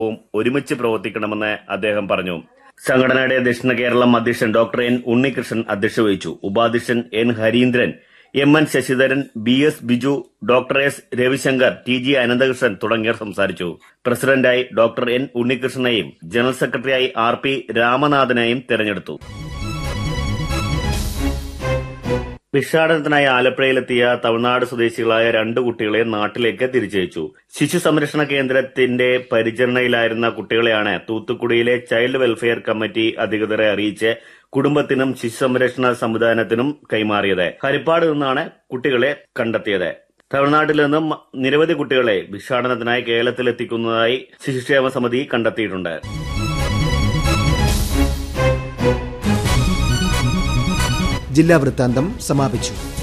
വും ഒരുമിച്ച് പ്രവർത്തിക്കണമെന്ന് അദ്ദേഹം പറഞ്ഞു സംഘടനയുടെ ദക്ഷിണ കേരളം അധ്യക്ഷൻ ഡോക്ടർ എൻ ഉണ്ണികൃഷ്ണൻ അധ്യക്ഷത വഹിച്ചു ഉപാധ്യക്ഷൻ N Harindran M N Sasidharan B S Biju doctor S Ravishankar T G Ananthakrishnan തുടങ്ങിയവർ സംസാരിച്ചു പ്രസിഡന്റായി ഡോക്ടർ എൻ ഉണ്ണികൃഷ്ണനെയും ജനറൽ സെക്രട്ടറിയായി ആർ പി രാമനാഥനെയും തെരഞ്ഞെടുത്തു ഭിക്ഷാടനത്തിനായി ആലപ്പുഴയിലെത്തിയ തമിഴ്നാട് സ്വദേശികളായ രണ്ട് കുട്ടികളെ നാട്ടിലേക്ക് തിരിച്ചയച്ചു ശിശു സംരക്ഷണ കേന്ദ്രത്തിന്റെ പരിചരണയിലായിരുന്ന കുട്ടികളെയാണ് തൂത്തുക്കുടിയിലെ ചൈൽഡ് വെൽഫെയർ കമ്മിറ്റി അധികൃതരെ അറിയിച്ച് കുടുംബത്തിനും ശിശു സംരക്ഷണ സംവിധാനത്തിനും കൈമാറിയത് ഹരിപ്പാട് നിന്നാണ് കുട്ടികളെ കണ്ടെത്തിയത് തമിഴ്നാട്ടിൽ നിന്നും നിരവധി കുട്ടികളെ ഭിക്ഷാടനത്തിനായി കേരളത്തിലെത്തിക്കുന്നതായി ശിശുക്ഷേമ സമിതി കണ്ടെത്തിയിട്ടുണ്ട് ജില്ലാ വൃത്താന്തം സമാപിച്ചു